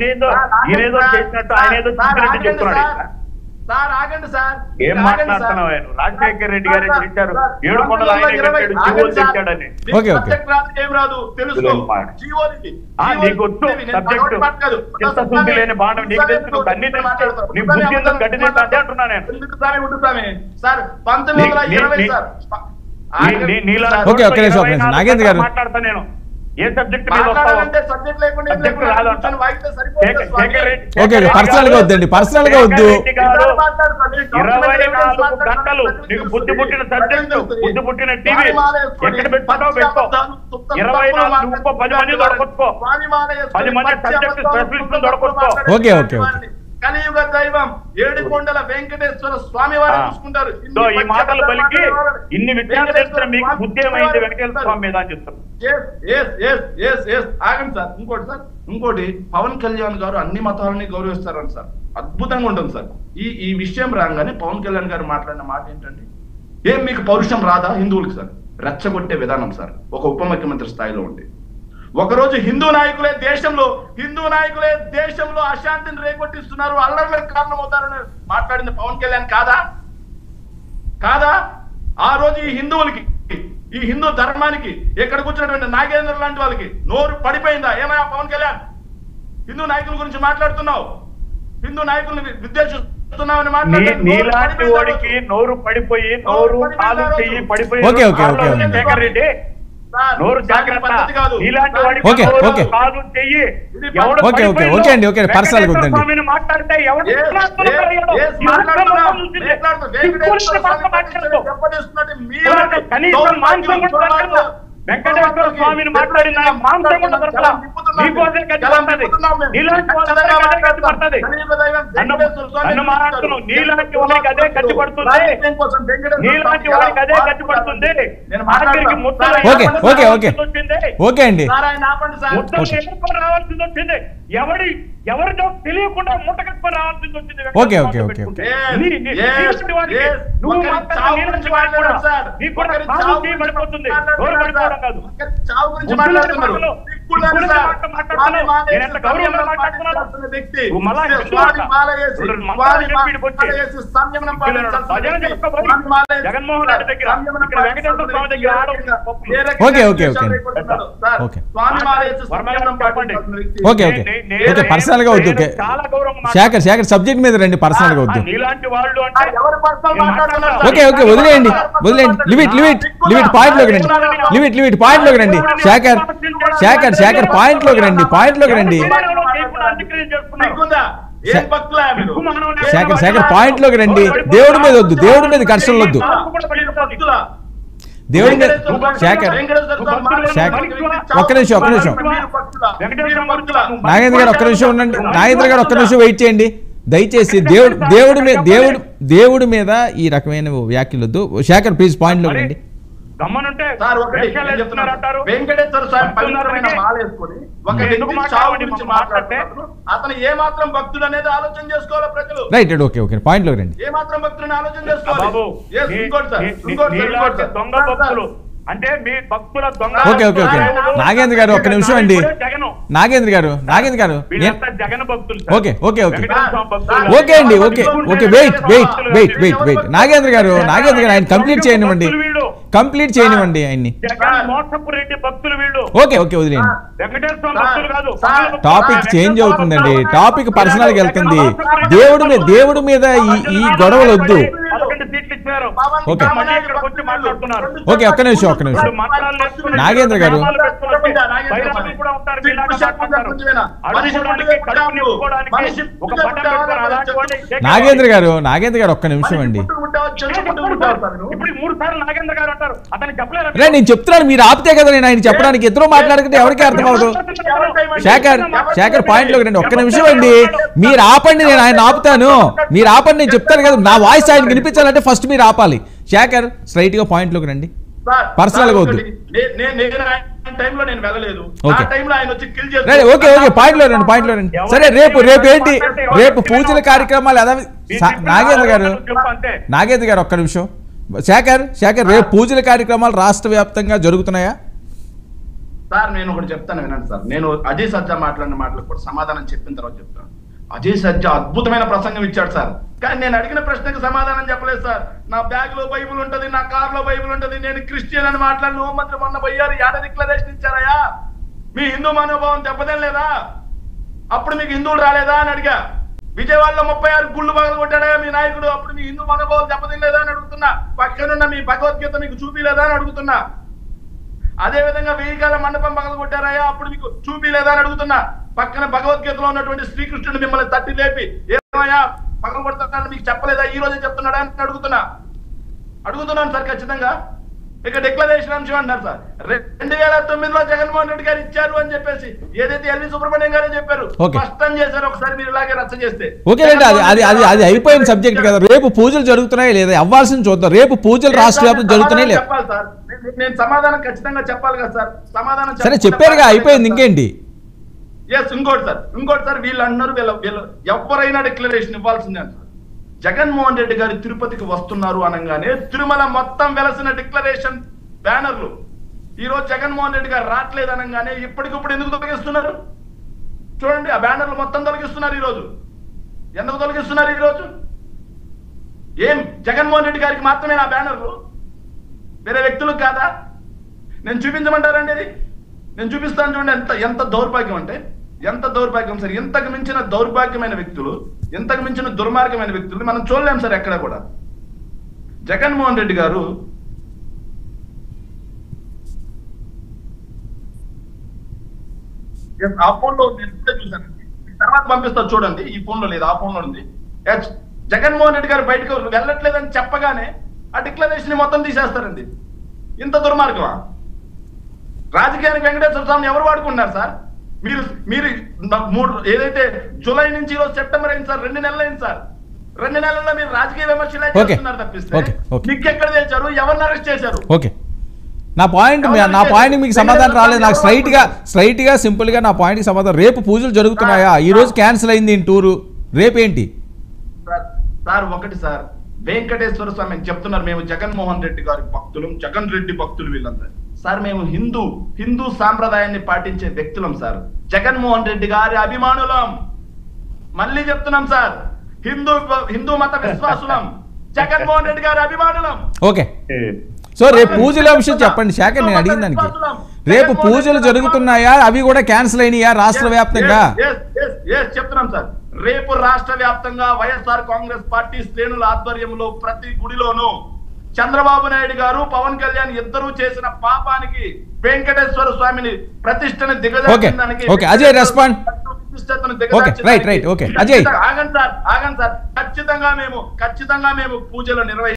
ఆయన ఏదో సార్, ఆగండి ఈయనేదో సార్. చేసినట్టు ఆయన ఏదో సార్, చెప్పినట్టు ఆగండి చెప్తున్నాడు సార్. సార్ ఆగండి సార్ ఏం ఆగండి మాట్లాడుతున్నావు సార్. ఆయన? రాజశేఖర రెడ్డి గారే సార్, తెచ్చారు. సార్, ఏడు కొండలు ఆయనే ఇరవై- కట్టాడు, ఆగండి జీవోలు సార్. తెచ్చాడని. మీకు ఓకే, ఓకే. సబ్జెక్ట్ రాదు ఏం రాదు తెలుసుకో తెలుగు మాట. జీవోలు ఇది. ఆ, జీవోలు నీకు వచ్చు ఇవి. నేను సబ్జెక్టు పదకొండు మాట్లాడు. చిత్తశుద్ధి లేని బాణం నీకు తెలుసు నువ్వు అన్ని తెలుసు మాట్లాడతావు. నీ బుద్ధి ఎందుకు గడ్డి తింటే అంటున్నా నేను ఎందుకు సార్ ఉండు స్వామి? సార్ పంతొమ్మిది వందల నీ- ఇరవై నీ- సార్ నీ- నీ- నీలా సార్, ఓకే, ఒక్క నిమిషం, ఒక్క నిమిషం. నాగేంద్ర గారు. మాట్లాడతా నేను ఏ సబ్జెక్ట్ మీద వస్తావు మాట్లాడాలంటే సబ్జెక్ట్ లేకుండా ఏం సబ్జెక్ట్ లేకుండా రాదంట. కూర్చొని వాగితే సరిపోతుంది Shekar- Swami. Shekar Reddy- okay, okay, Shekar personal గా వద్దండి, personal గా వద్దు. రెడ్డి గారు ఇవాళ మాట్లాడు స్వామి. ఇరవై గవర్నమెంట్ నాలుగు మాట్లాడు. గంటలు ప్రజలకు నీకు తెలుస్తుంది. బుద్ధి పుట్టిన సబ్జెక్టు తెలుస్తుంది. బుద్ధి పుట్టిన టీవీ స్వామి మాల వేసుకొని ఎక్కడ పెట్టుకుంటావు పచ్చి పెట్టుకో అబద్ధాలు, తుత్త ఇరవై తప్పులు నాలుగు మాట్లాడు. ఇంకో పది మంది దొరకొచ్చుకో స్వామి మాల వేసుకొని పది మంది పచ్చి సబ్జెక్ట్ అబద్ధాలు, స్పెషలిస్టులు తుత్త తప్పులు దొరకొచ్చుకో. మాట్లాడే ఓకే, ఓకే, ఓకే. వారిని కలియుగ దైవం ఏడుకొండల వెంకటేశ్వర స్వామి వారు ఆ. చూసుకుంటారు ఇన్ని సో ఈ పచ్చి మాటలు అబద్ధాలు పలికి మాట్లాడే ఇన్ని విషయాలు వెంకటేశ్వర తెలిసిన మీకు స్వామి బుద్ధి ఏమైంది వారు వెంకటేశ్వర స్వామి మీద అని చెప్తారు Yes, yes, yes, yes, yes. ఆగండి సార్ ఇంకోటి సార్ ఇంకోటి పవన్ కళ్యాణ్ గారు అన్ని మతాలని గౌరవిస్తారని సార్ అద్భుతంగా ఉంటుంది సార్ ఈ ఈ విషయం రాగానే పవన్ కళ్యాణ్ గారు మాట్లాడిన మాట ఏంటంటే ఏం మీకు పౌరుషం రాదా హిందువులకు సార్ రెచ్చగొట్టే విధానం సార్ ఒక ఉప ముఖ్యమంత్రి స్థాయిలో ఉండి ఒకరోజు హిందూ నాయకులే దేశంలో హిందూ నాయకులే దేశంలో అశాంతిని రేగొట్టిస్తున్నారు అల్లర్లకు కారణమవుతారని మాట్లాడింది పవన్ కళ్యాణ్ కాదా కాదా ఆ రోజు ఈ హిందువులకి ఈ హిందూ ధర్మానికి ఇక్కడ కూర్చున్నటువంటి నాగేంద్ర లాంటి వాళ్ళకి నోరు పడిపోయిందా ఏమయ్యా పవన్ కళ్యాణ్ హిందూ నాయకుల గురించి మాట్లాడుతున్నావు హిందూ నాయకుల్ని విద్వేషిస్తున్నావని నీ మాట్లాడుతున్నావు. నోరు నీలాంటి పడిపోయిందా వాడికి రోజు? నోరు పడిపోయి నోరు కాలు చెయ్యి పడిపోయి okay, okay, okay, okay. Shekar Reddy sir, నోరు సార్, జాగ్రత్త పద్ధతి కాదు. నీలాంటి సార్, వాడికి ఓకే, నోరు, ఓకే. కాలు చెయ్యి ఇది ఎవడు ఓకే, ఓకే, పడిపోయిందో ఓకే అండి, ఓకే, personal గా వెంకటేశ్వర వద్దండి. స్వామిని మాట్లాడితే ఎవడు Yes, మాట్లాడుతున్నాడు? yes, ఎవడు? yes, ఈ మాట్లాడుతున్నా. రాష్ట్రంలో చూసింది. మాట్లాడుతున్నా. సిగ్గులేని వెంకటేశ్వర భాష స్వామి మాట్లాడుతూ. చెప్పదీస్తున్నట్టు మీ ఎవరు? వాడు. కనీసం దౌర్భాగ్యం, మాంసం కూడా దుర్మార్గం. దొరకలా. వెంకటేశ్వర స్వామిని మాట్లాడిన ఆయన మాంసం కూడా దొరకలా. నీకోసే గతి పడుతుంది. నీలాంటి వాళ్ళందరికీ అదే గతి పడుతుంది. నన్ను నన్ను మాట్లాడుతున్నావు నీలాంటి వాడికి అదే గతి పడుతుంది నీలాంటి వాడికి అదే గతి పడుతుంది నేను ఆఖరికి ముద్దలు ఓకే, ఎదుర్కొని ఓకే, ఓకే. రావాల్సింది వచ్చింది. ఓకే అండి సార్ ఆయన ఆపండి సార్ ముద్దలు ఓకే. ఎదుర్కొని రావాల్సింది వచ్చింది ఎవడి ఎవరితో తెలియకుండా ముట్ట కట్టుకొని రావాల్సింది వచ్చింది ఓకే, ఓకే, ఓకే, ఓకే. నీ- నీ- Yes, నీలాంటి వాడికి yes. నువ్వు ఒకరి మాట్లాడిన చావు నీలాంటి గురించి వాడికి కూడా మాట్లాడారు సార్. నీకు కూడా ఒకరి కాలు చావు చేయి గురించి పడిపోతుంది మాట్లాడారు నోరు సార్. పడిపోవడం కాదు ఒకరి చావు గురించి ముద్దులేని మాట్లాడుతున్నారు. మాటలు. దిక్కులేని ముద్దులేని సార్. మాటలు మాట్లాడుతున్నావు. స్వామి మాల నేను ఎంత వేసి గౌరవంగా సంయమనం మాట్లాడుతున్నాను. పాటించాల్సిన వ్యక్తి. నువ్వు మళ్ళా హిందూ స్వామి అంట. మాల వేసి, ఇప్పుడు మంత్రాలు స్వామి చెప్పి ఈడికి వచ్చి. మాల వేసి సంయమనం ఇక్కడ పాటించాల్సిన భజన వ్యక్తి. చెప్పుకోబోయి స్వామి మాల వేసి జగన్మోహన్ రెడ్డి దగ్గర, సంయమనం ఇక్కడ వెంకటేశ్వర స్వామి దగ్గర ఆడ ఉంది. ఏ రకంగా ఓకే, ఓకే, ఓకే. విషయాలు సార్, ఓకే. స్వామి మాల వేసి వర్మ గారు సంయమనం చెప్పండి. పాటించాల్సిన వ్యక్తి. ఓకే ఓకే నే- నే- ఓకే పర్సనల్ గా వద్దు ఓకే నేను చాలా గౌరవంగా శేఖర్ శేఖర్ సబ్జెక్ట్ మీద రండి పర్సనల్ గా ఆ, వద్దు నీలాంటి వాళ్ళు ఆ, అంటే ఎవరు పర్సనల్ మాట్లాడుతున్నారు సార్? ఓకే ఓకే వదిలేయండి వదిలేయండి లిమిట్ లిమిట్ లిమిట్ పాయింట్ లోకి రండి లిమిట్ లిమిట్ పాయింట్ లోకి రండి శేఖర్ శేఖర్ శేఖర్ పాయింట్ లోకి రండి పాయింట్ లోకి రండి మీకుందా? ఏం భక్తులా మీరు? శేఖర్ శేఖర్ పాయింట్ లోకి రండి దేవుడి మీద వద్దు దేవుడి మీద ఘర్షణలు వద్దు మీరు భక్తులా? దేవుడి మీద వెంకటేశ్వర శేఖర్ వెంకటేశ్వర స్వామి మాల శేఖర్. వేసి ఒక్క నిమిషం, ఒక్క నిమిషం. మీరు భక్తులా? మీరు భక్తులా? నాగేంద్ర గారు ఒక్క నిమిషం ఉండండి నాగేంద్ర గారు ఒక్క నిమిషం వెయిట్ చేయండి దయచేసి దేవుడు దేవుడి మీద దేవుడు దేవుడి మీద ఈ రకమైన వ్యాఖ్యలు వద్దు శేఖర్ ప్లీజ్ పాయింట్ లోకి రండి గమ్మనుంటే సార్ ఒకటి వేషాలు నేను చెప్తున్నాను. వేస్తున్నారు అంటారు వెంకటేశ్వర స్వామి భక్తులు పవిత్రమైన అంటే మాల వేసుకొని ఒక మీరు ఎందుకు వ్యక్తి చావు మాట్లాడండి గురించి మమ్మల్ని మాట్లాడితే? మాట్లాడుతున్నారు అతను ఏ మాత్రం భక్తుడు అనేది ఆలోచన చేసుకోవాలి ప్రజలు right right okay okay point లోకి రండి ఏ మాత్రం భక్తులను ఆలోచన ఆ చేసుకోవాలి బాబు Yes, నీ- ఇంకోటి సార్ నీ- నీ- ఇంకోటి సార్, ఇంకోటి నీలాంటి సార్. దొంగ సార్, భక్తులు సార్. అంటే మీ భక్తుల దొంగ ఓకే, ఓకే, ఓకే. నాగేంద్ర గారు ఒక్క నిమిషం అండి. జగన్ నాగేంద్ర గారు నాగేంద్ర గారు నేను వీళ్ళంతా జగన్ భక్తులు sir. Okay, okay, okay. Venkateswara Swamy భక్తులు ఓకే అండి okay okay wait wait wait wait wait Nagendra garu Nagendra గారు ఆయన కంప్లీట్ చేయనివ్వండి కంప్లీట్ చేయనివ్వండి ఆయన్ని జగన్ మోసపు రెడ్డి భక్తులు వీళ్ళు ఓకే ఓకే వదిలేయండి వెంకటేశ్వర స్వామి సార్, భక్తులు కాదు సార్, భక్తులు టాపిక్ వెంకటేశ్వర చేంజ్ స్వామి అవుతుందండి భక్తులు. టాపిక్ పర్సనల్ గా వెళ్తుంది జగన్ దేవుడి మీద దేవుడి మీద ఈ ఈ గొడవలు వద్దు పదకొండు సీట్లు ఇచ్చారు పవన్ ఓకే. కళ్యాణ్ మళ్ళీ ఇక్కడికి వచ్చి మాట్లాడుతున్నారు. ఓకే, ఒక్క నిమిషం, ఒక్క నిమిషం. ఇప్పుడు మంత్రాలు నేర్చుకుని నాగేంద్ర గారు. నామాలు పెట్టుకుని వచ్చి బైరాగులు కూడా ఉంటారు, మీలాగా మాట్లాడతారు. అడుక్కోవడానికి, కడుపు నింపుకోవడానికి ఒక పట్టం పెట్టుకొని అలాంటి వాడిని జగన్ నాగేంద్ర గారు నాగేంద్ర గారు ఒక్క నిమిషం అండి ఇప్పుడు ఈ మూడు సార్లు నాగేంద్ర గారు అంటారు అతను చెప్పలేరు రే నేను చెప్తున్నాను మీరు ఆపితే కదా నేను ఆయన చెప్పడానికి ఇద్దరు మాట్లాడుకుంటే ఎవరికి అర్థం అవ్వదు శేఖర్ శేఖర్ పాయింట్ లోకి రండి ఒక్క నిమిషం అండి మీరు ఆపండి నేను ఆయన ఆపుతాను మీరు ఆపండి నేను చెప్తాను కదా నా వాయిస్ ఆయన వినిపించాలంటే ఫస్ట్ మీరు ఆపాలి శేఖర్ స్ట్రైట్ గా పాయింట్ లోకి రండి Personal గా వద్దు. నేను ఆయన టైంలో నేను వెళ్ళలేదు ఆ ఓకే. టైంలో ఆయన వచ్చి కిల్ రే ఓకే ఓకే పాయింట్ లో రండి పాయింట్ లో రండి సరే రేపు రేపు ఏంటి రేపు పూజల కార్యక్రమాలు ఎలా సా- నాగేంద్ర గారు అంతే నాగేంద్ర గారు ఒక్క నిమిషం శేఖర్ శేఖర్ రేపు పూజల కార్యక్రమాలు రాష్ట్ర వ్యాప్తంగా జరుగుతున్నాయా సార్ నేను ఒకటి చెప్తాను వినండి సార్ నేను అజయ్ సజ్జా మాట్లాడిన మాటలకు కూడా సమాధానం చెప్పిన తర్వాత చెప్తాను అజయ్ సజ్జా అద్భుతమైన ప్రసంగం ఇచ్చాడు సార్ కానీ నేను అడిగిన ప్రశ్నకు సమాధానం చెప్పలేదు సార్ నా బ్యాగ్ లో బైబుల్ ఉంటది నా కార్ లో బైబుల్ ఉంటది నేను క్రిస్టియన్ అని మాట్లాడిన హోంమంత్రి మొన్న పోయారు యాడ డిక్లరేషన్ ఇచ్చారయ్యా మీ హిందూ మనోభావం దెబ్బతిన లేదా అప్పుడు మీకు హిందువులు రాలేదా అని అడిగా విజయవాడలో ముప్పై ఆరు గుళ్ళు పగల కొట్టాడా మీ నాయకుడు అప్పుడు మీ హిందూ మనోభావం దెబ్బతినలేదా అని అడుగుతున్నా పక్కనున్న మీ భగవద్గీత మీకు చూపిలేదా అని అడుగుతున్నా అదే విధంగా వెయ్యి కాల మండపం పగల కొట్టారయ్యా అప్పుడు మీకు చూపిలేదా అని అడుగుతున్నా పక్కన భగవద్గీతలో ఉన్నటువంటి శ్రీకృష్ణుడు మిమ్మల్ని తట్టి లేపి ఏమయ్యా పగల కొడుతున్నాను మీకు చెప్పలేదా ఈ రోజే చెప్తున్నాడా అని అడుగుతున్నా అడుగుతున్నాను సార్ ఖచ్చితంగా ఇక డిక్లరేషన్ అంశం అంటారు సార్ రెండు వేల తొమ్మిదిలో జగన్మోహన్ రెడ్డి గారు ఇచ్చారు అని చెప్పేసి ఏదైతే ఎల్వి సుబ్రహ్మణ్యం గారు చెప్పారు Okay. స్పష్టం చేశారు ఒకసారి మీరు ఇలాగే రచ్చ చేస్తే ఓకేనండి అది అది అది అది అయిపోయిన సబ్జెక్ట్ కదా రేపు పూజలు జరుగుతున్నాయి లేదా అవ్వాల్సింది చూద్దాం రేపు పూజలు రాష్ట్ర వ్యాప్తం జరుగుతున్నాయి సమాధానం లేదా చెప్పాలి సార్ నేను- నేను సమాధానం ఖచ్చితంగా చెప్పాలి కదా సార్ సమాధానం సరే చెప్పకుండా చెప్పారుగా అయిపోయింది ఇంకేంటి ఎస్ ఇంకోటి సార్ ఇంకోటి సార్ వీళ్ళు అన్నారు వీళ్ళ వీళ్ళు ఎవరైనా డిక్లరేషన్ ఇవ్వాల్సిందే అంటారు జగన్మోహన్ రెడ్డి గారు తిరుపతికి వస్తున్నారు అనగానే తిరుమల మొత్తం వెలసిన డిక్లరేషన్ బ్యానర్లు ఈ రోజు జగన్మోహన్ రెడ్డి గారు రావట్లేదు అనగానే ఇప్పటికిప్పుడు ఎందుకు తొలగిస్తున్నారు చూడండి ఆ బ్యానర్లు మొత్తం తొలగిస్తున్నారు ఈ రోజు ఎందుకు తొలగిస్తున్నారు ఈ రోజు ఏం జగన్మోహన్ రెడ్డి గారికి మాత్రమే నా బ్యానర్లు వేరే వ్యక్తులకు కాదా నేను చూపించమంటారండి ఇది నేను చూపిస్తాను చూడండి ఎంత ఎంత దౌర్భాగ్యం అంటే ఎంత దౌర్భాగ్యం సార్ ఇంతకు మించిన దౌర్భాగ్యమైన వ్యక్తులు ఇంతకు మించిన దుర్మార్గమైన వ్యక్తులు మనం చూడలేం సార్ ఎక్కడ కూడా జగన్మోహన్ రెడ్డి గారు Yes, ఆ ఫోన్ లో నేను ఇప్పుడే చూశాను తర్వాత పంపిస్తా చూడండి ఈ ఫోన్ లో లేదు ఆ ఫోన్ లో ఉంది Yes, జగన్మోహన్ రెడ్డి గారు బయటకు వెళ్ళట్లేదని చెప్పగానే ఆ డిక్లరేషన్ మొత్తం తీసేస్తారండి ఇంత దుర్మార్గమా రాజకీయానికి వెంకటేశ్వర స్వామిని ఎవరు వాడుకుంటున్నారు సార్ మీరు మీరు న- మూడు ఏదైతే జూలై నుంచి ఈరోజు సెప్టెంబర్ అయింది సార్ రెండు నెలలు అయింది సార్ రెండు నెలల్లో మీరు రాజకీయ విమర్శలే Okay. చేస్తున్నారు తప్పిస్తే Okay, okay. మీకు ఎక్కడ తెచ్చారు ఎవరిని అరెస్ట్ చేశారు ఓకే నా పాయింట్ మీ- నా పాయింట్ మీకు సమాధానం రాలేదు నాకు స్ట్రైట్ గా స్ట్రైట్ గా సింపుల్ గా నా పాయింట్ కి సమాధానం రేపు పూజలు జరుగుతున్నాయా ఈ రోజు క్యాన్సిల్ అయింది ఈ టూరు రేపేంటి సార్ సార్ ఒకటి సార్ వెంకటేశ్వర స్వామి అని చెప్తున్నారు మేము జగన్మోహన్ రెడ్డి గారి భక్తులు జగన్ రెడ్డి భక్తులు వీళ్ళంతా సార్ మేము హిందూ హిందూ సాంప్రదాయాన్ని పాటించే వ్యక్తులం సార్ జగన్మోహన్ రెడ్డి గారి అభిమానులం మళ్ళీ చెప్తున్నాం సార్ హిందూ హిందూ మత విశ్వాసులం జగన్మోహన్ రెడ్డి గారి అభిమానులం ఓకే సో రేపు పూజల విషయం చెప్పండి శేఖర్ నేను అడిగిన దానికి రేపు పూజలు జరుగుతున్నాయా అవి కూడా క్యాన్సిల్ అయినాయా రాష్ట్ర వ్యాప్తంగా Yes, yes, yes, yes, చెప్తున్నాం సార్ రేపు రాష్ట్ర వ్యాప్తంగా వైఎస్ఆర్ కాంగ్రెస్ పార్టీ శ్రేణుల ఆధ్వర్యంలో ప్రతి గుడిలోనూ చంద్రబాబు నాయుడు గారు పవన్ కళ్యాణ్ ఇద్దరూ చేసిన పాపానికి వెంకటేశ్వర స్వామిని ప్రతిష్టని దిగజార్చడానికి Okay, okay. Ajay, respond. ప్రతిష్టతను Okay, దిగజార్చడానికి right, right, okay. Ajay. ఖచ్చితంగా- ఆగండి సార్ ఆగండి సార్ ఖచ్చితంగా మేము ఖచ్చితంగా మేము పూజలు నిర్వహి